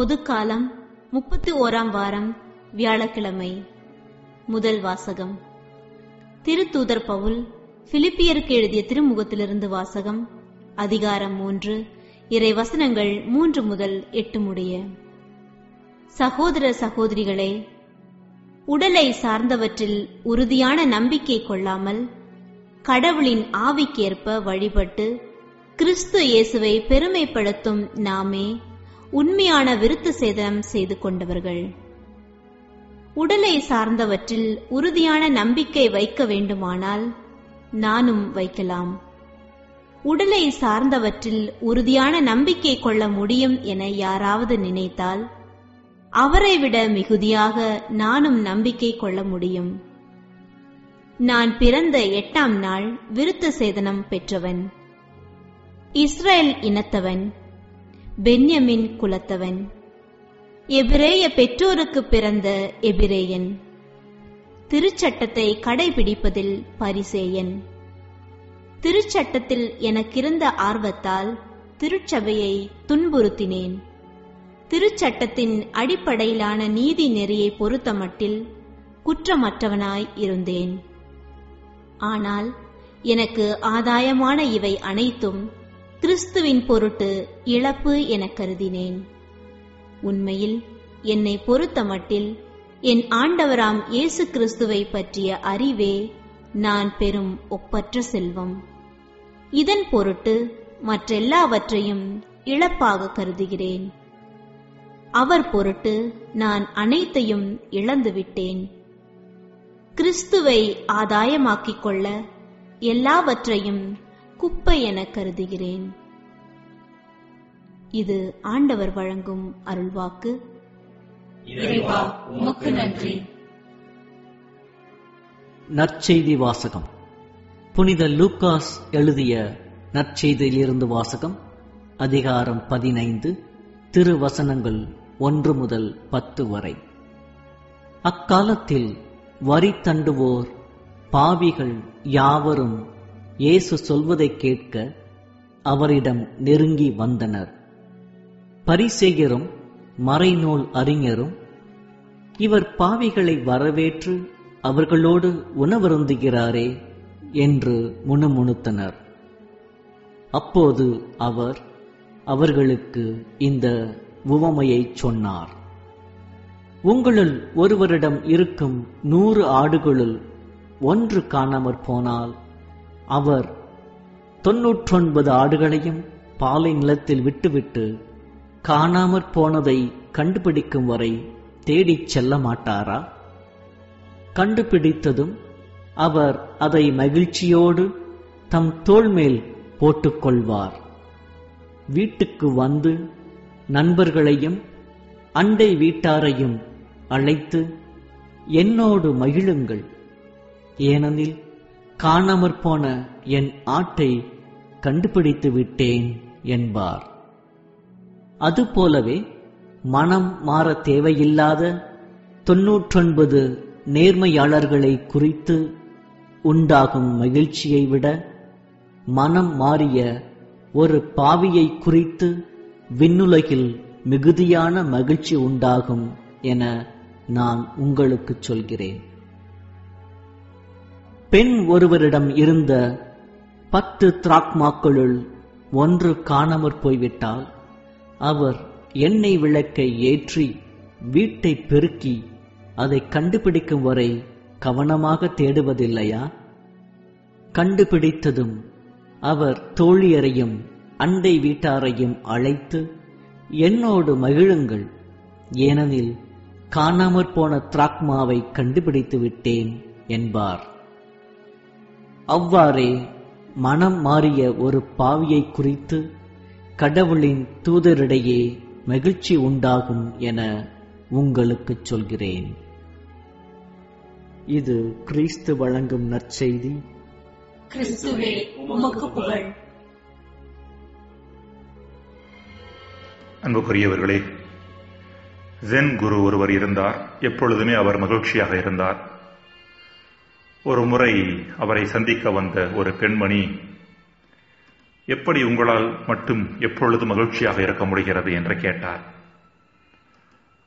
பொதுக்காலம் முப்பத்தி ஓராம் வாரம் வியாழக்கிழமை முதல் வாசகம் திருத்தூதர் பவுல் பிலிப்பியருக்கு எழுதிய திருமுகத்திலிருந்து வாசகம் அதிகாரம் மூன்று இறை வசனங்கள் மூன்று முதல் எட்டு முடிய சகோதர சகோதரிகளே உடலை சார்ந்தவற்றில் உறுதியான நம்பிக்கை கொள்ளாமல் கடவுளின் ஆவிக்கேற்ப வழிபட்டு கிறிஸ்து இயேசுவை பெருமைப்படுத்தும் நாமே உண்மையான விருத்த சேதனம் செய்து கொண்டவர்கள் உடலை சார்ந்தவற்றில் உறுதியான நம்பிக்கை வைக்க வேண்டுமானால் நானும் வைக்கலாம் உடலை சார்ந்தவற்றில் உறுதியான நம்பிக்கை கொள்ள முடியும் என யாராவது நினைத்தால் அவரை விட மிகுதியாக நானும் நம்பிக்கை கொள்ள முடியும் நான் பிறந்த எட்டாம் நாள் விருத்த சேதனம் பெற்றவன் இஸ்ரேல் இனத்தவன் பென்யமின் குலத்தவன் எபிரேய பெற்றோருக்கு பிறந்த எபிரேயன் திருச்சட்டத்தை கடைபிடிப்பதில் பரிசேயன் திருச்சட்டத்தில் எனக்கிருந்த ஆர்வத்தால் திருச்சபையை துன்புறுத்தினேன் திருச்சட்டத்தின் அடிப்படையிலான நீதி நெறியை பொறுத்தமட்டில் குற்றமற்றவனாய் இருந்தேன் ஆனால் எனக்கு ஆதாயமான இவை அனைத்தும் கிறிஸ்துவின் பொருட்டு இழப்பு என கருதினேன் உண்மையில் என்னை பொறுத்தமட்டில் என் ஆண்டவராம் இயேசு கிறிஸ்துவை பற்றிய அறிவே நான் பெறும் ஒப்பற்ற செல்வம் இதன் பொருட்டு மற்றெல்லாவற்றையும் இழப்பாக கருதுகிறேன் அவர் பொருட்டு நான் அனைத்தையும் இழந்துவிட்டேன் கிறிஸ்துவை ஆதாயமாக்கிக் கொள்ள எல்லாவற்றையும் குப்பை என கருதுகிறேன் இது ஆண்டவர் வழங்கும் அருள்வாக்கு இறைவா உமக்கு நன்றி நற்செய்தி வாசகம் புனித லூக்காஸ் எழுதிய நற்செய்தியிலிருந்து வாசகம் அதிகாரம் பதினைந்து திருவசனங்கள் ஒன்று முதல் பத்து வரை அக்காலத்தில் வரி தண்டுவோர் பாவிகள் யாவரும் இயேசு சொல்வதைக் கேட்க அவரிடம் நெருங்கி வந்தனர் பரிசேயரும் மறைநூல் அறிஞரும் இவர் பாவிகளை வரவேற்று அவர்களோடு உணவருந்துகிறாரே என்று முணுமுணுத்தனர் அப்போது அவர் அவர்களுக்கு இந்த உவமையைச் சொன்னார் உங்களுள் ஒருவரிடம் இருக்கும் நூறு ஆடுகளுள் ஒன்று காணாமற் போனால் அவர் தொன்னூற்றொன்பது ஆடுகளையும் பாலை நிலத்தில் விட்டுவிட்டு காணாமற் போனதை கண்டுபிடிக்கும் வரை தேடிச் செல்ல மாட்டாரா கண்டுபிடித்ததும் அவர் அதை மகிழ்ச்சியோடு தம் தோள்மேல் போட்டுக்கொள்வார் வீட்டுக்கு வந்து நண்பர்களையும் அண்டை வீட்டாரையும் அழைத்து என்னோடு மகிழுங்கள் ஏனெனில் காணாமற் போன என் ஆட்டை கண்டுபிடித்து விட்டேன் என்பார் அதுபோலவே மனம் மாற தேவையில்லாத தொன்னூற்றொன்பது நேர்மையாளர்களை குறித்து உண்டாகும் மகிழ்ச்சியை விட மனம் மாறிய ஒரு பாவியை குறித்து விண்ணுலகில் மிகுதியான மகிழ்ச்சி உண்டாகும் என நான் உங்களுக்கு சொல்கிறேன் பெண் ஒருவரிடம் இருந்த பத்து திராக்மாக்களுள் ஒன்று காணாமற் போய்விட்டால் அவர் எண்ணெய் விளக்கை ஏற்றி வீட்டை பெருக்கி அதை கண்டுபிடிக்கும் வரை கவனமாக தேடுவதில்லையா கண்டுபிடித்ததும் அவர் தோழியரையும் அண்டை வீட்டாரையும் அழைத்து என்னோடு மகிழுங்கள் ஏனெனில் காணாமற் போன திராக்மாவை கண்டுபிடித்து விட்டேன் என்பார் அவ்வாறே மனம் மாறிய ஒரு பாவியை குறித்து கடவுளின் தூதரிடையே மகிழ்ச்சி உண்டாகும் என உங்களுக்குச் சொல்கிறேன் இது கிறிஸ்து வழங்கும் நற்செய்தி கிறிஸ்துவே உமக்கு புகழ் அன்புக்குரியவர்களே ஜென் குரு ஒருவர் இருந்தார் எப்பொழுதுமே அவர் மகிழ்ச்சியாக இருந்தார் ஒரு முறை அவரை சந்திக்க வந்த ஒரு பெண்மணி எப்படி உங்களால் மட்டும் எப்பொழுது மகிழ்ச்சியாக இருக்க முடிகிறது என்று கேட்டார்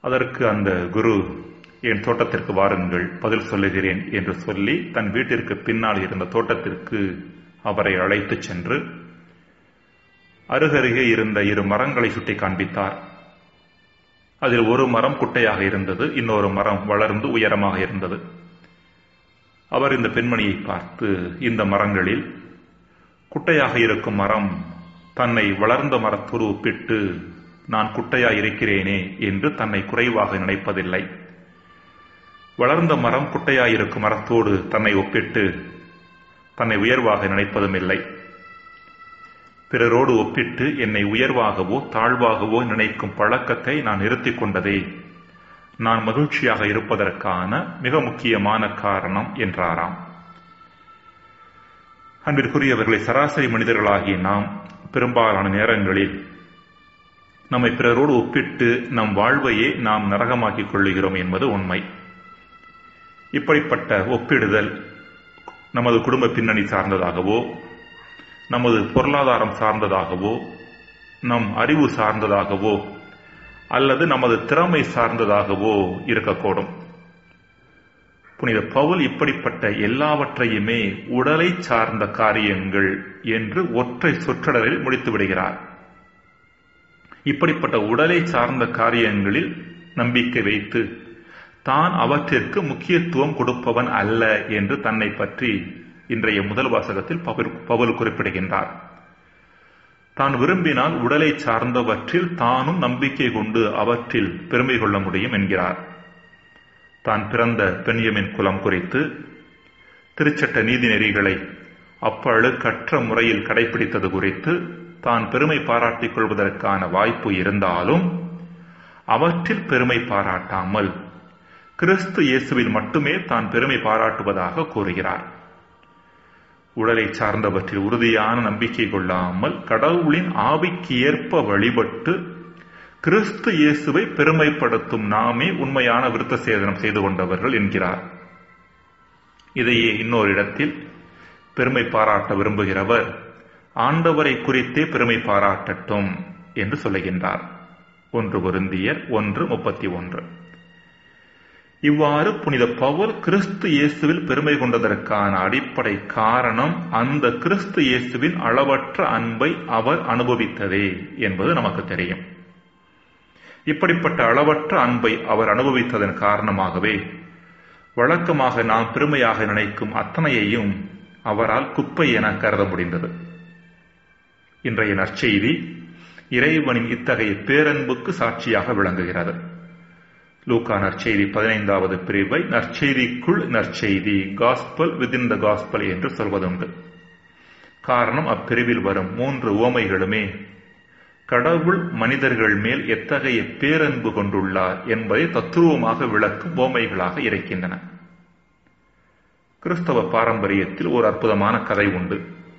அதற்கு அந்த குரு என் தோட்டத்திற்கு வாருங்கள் பதில் சொல்லுகிறேன் என்று சொல்லி தன் வீட்டிற்கு பின்னால் இருந்த தோட்டத்திற்கு அவரை அழைத்துச் சென்று அருகருகே இருந்த இரு மரங்களை சுட்டி காண்பித்தார் அதில் ஒரு மரம் குட்டையாக இருந்தது இன்னொரு மரம் வளர்ந்து உயரமாக இருந்தது அவர் இந்த பெண்மணியை பார்த்து இந்த மரங்களில் குட்டையாக இருக்கும் மரம் தன்னை வளர்ந்த மரத்தோடு ஒப்பிட்டு நான் குட்டையாய் இருக்கிறேனே என்று தன்னை குறைவாக நினைப்பதில்லை வளர்ந்த மரம் குட்டையாயிருக்கும் மரத்தோடு தன்னை ஒப்பிட்டு தன்னை உயர்வாக நினைப்பதும் இல்லை பிறரோடு ஒப்பிட்டு என்னை உயர்வாகவோ தாழ்வாகவோ நினைக்கும் பழக்கத்தை நான் நிறுத்திக் கொண்டதே நான் மகிழ்ச்சியாக இருப்பதற்கான மிக முக்கியமான காரணம் என்றாராம் அன்பிற்குரியவர்களை சராசரி மனிதர்களாகிய நாம் பெரும்பாலான நேரங்களில் நம்மை பிறரோடு ஒப்பிட்டு நம் வாழ்வையே நாம் நரகமாக்கிக் கொள்ளுகிறோம் என்பது உண்மை இப்படிப்பட்ட ஒப்பிடுதல் நமது குடும்ப பின்னணி சார்ந்ததாகவோ நமது பொருளாதாரம் சார்ந்ததாகவோ நம் அறிவு சார்ந்ததாகவோ அல்லது நமது திறமை சார்ந்ததாகவோ இருக்கக்கூடும் புனித பவுல் இப்படிப்பட்ட எல்லாவற்றையுமே உடலை சார்ந்த காரியங்கள் என்று ஒற்றை சொற்றொடரில் முடித்து விடுகிறார் இப்படிப்பட்ட உடலை சார்ந்த காரியங்களில் நம்பிக்கை வைத்து தான் அவற்றிற்கு முக்கியத்துவம் கொடுப்பவன் அல்ல என்று தன்னை பற்றி இன்றைய முதல் வாசகத்தில் பவுல் குறிப்பிடுகின்றார் தான் விரும்பினால் உடலை சார்ந்தவற்றில் தானும் நம்பிக்கை கொண்டு அவற்றில் பெருமை கொள்ள முடியும் என்கிறார் தான் பிறந்த பெண்யமின் குலம் குறித்து திருச்சட்ட நீதி நெறிகளை அப்பழு கற்ற முறையில் கடைபிடித்தது குறித்து தான் பெருமை பாராட்டிக் கொள்வதற்கான வாய்ப்பு இருந்தாலும் அவற்றில் பெருமை பாராட்டாமல் கிறிஸ்து இயேசுவில் மட்டுமே தான் பெருமை பாராட்டுவதாக கூறுகிறார் உடலை சார்ந்தவற்றில் உறுதியான நம்பிக்கை கொள்ளாமல் கடவுளின் ஆவிக்கு ஏற்ப வழிபட்டு கிறிஸ்து இயேசுவை பெருமைப்படுத்தும் நாமே உண்மையான விருத்த சேதனம் செய்து கொண்டவர்கள் என்கிறார் இதையே இன்னொரு இடத்தில் பெருமை பாராட்ட விரும்புகிறவர் ஆண்டவரை குறித்தே பெருமை பாராட்டட்டும் என்று சொல்லுகின்றார் ஒன்று பொருந்தியர் ஒன்று முப்பத்தி ஒன்று இவ்வாறு புனித பவுல் கிறிஸ்து இயேசுவில் பெருமை கொண்டதற்கான அடிப்படை காரணம் அந்த கிறிஸ்து இயேசுவின் அளவற்ற அன்பை அவர் அனுபவித்ததே என்பது நமக்கு தெரியும் இப்படிப்பட்ட அளவற்ற அன்பை அவர் அனுபவித்ததன் காரணமாகவே வழக்கமாக நாம் பெருமையாக நினைக்கும் அத்தனையையும் அவரால் குப்பை என கருத முடிந்தது இன்றைய நற்செய்தி இறைவனின் இத்தகைய பேரன்புக்கு சாட்சியாக விளங்குகிறது லூக்கா நற்செய்தி பதினைந்தாவது பிரிவை நற்செய்திக்குள் நற்செய்தி காஸ்பல் விதின் த காஸ்பல் என்று சொல்வதுண்டு காரணம் அப்பிரிவில் வரும் மூன்று உவமைகளுமே கடவுள் மனிதர்கள் மேல் எத்தகைய பேரன்பு கொண்டுள்ளார் என்பதை தத்துருவமாக விளக்கும் ஓமைகளாக இருக்கின்றன கிறிஸ்தவ பாரம்பரியத்தில் ஒரு அற்புதமான கதை உண்டு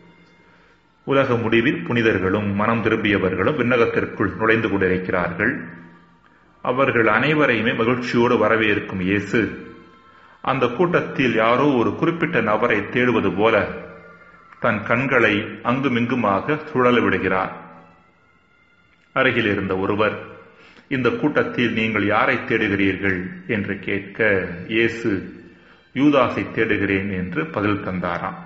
உலக முடிவில் புனிதர்களும் மனம் திரும்பியவர்களும் விண்ணகத்திற்குள் நுழைந்து கொண்டிருக்கிறார்கள் அவர்கள் அனைவரையுமே மகிழ்ச்சியோடு வரவேற்கும் இயேசு அந்த கூட்டத்தில் யாரோ ஒரு குறிப்பிட்ட நபரை தேடுவது போல தன் கண்களை அங்குமிங்குமாக சுழல விடுகிறார் அருகில் இருந்த ஒருவர் இந்த கூட்டத்தில் நீங்கள் யாரை தேடுகிறீர்கள் என்று கேட்க இயேசு யூதாசை தேடுகிறேன் என்று பதில் தந்தாராம்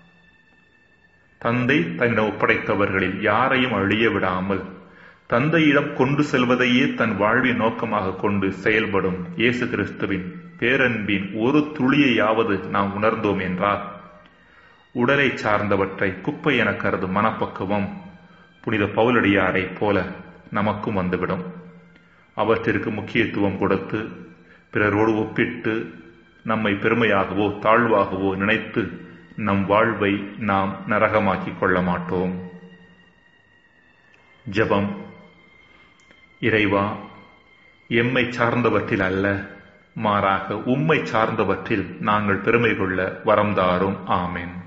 தந்தை தன்னிடம் ஒப்படைத்தவர்களில் யாரையும் அழிய விடாமல் தந்தையிடம் கொண்டு செல்வதையே தன் வாழ்வின் நோக்கமாக கொண்டு செயல்படும் இயேசு கிறிஸ்துவின் பேரன்பின் ஒரு துளியையாவது நாம் உணர்ந்தோம் என்றால் உடலை சார்ந்தவற்றை குப்பை என கருதும் மனப்பக்குவம் புனித பவுலடியாரைப் போல நமக்கும் வந்துவிடும் அவற்றிற்கு முக்கியத்துவம் கொடுத்து பிறரோடு ஒப்பிட்டு நம்மை பெருமையாகவோ தாழ்வாகவோ நினைத்து நம் வாழ்வை நாம் நரகமாக்கிக் கொள்ள மாட்டோம் ஜெபம் இறைவா எம்மை சார்ந்தவற்றில் அல்ல மாறாக உம்மை சார்ந்தவற்றில் நாங்கள் பெருமை கொள்ள வரம் தாரும் ஆமென்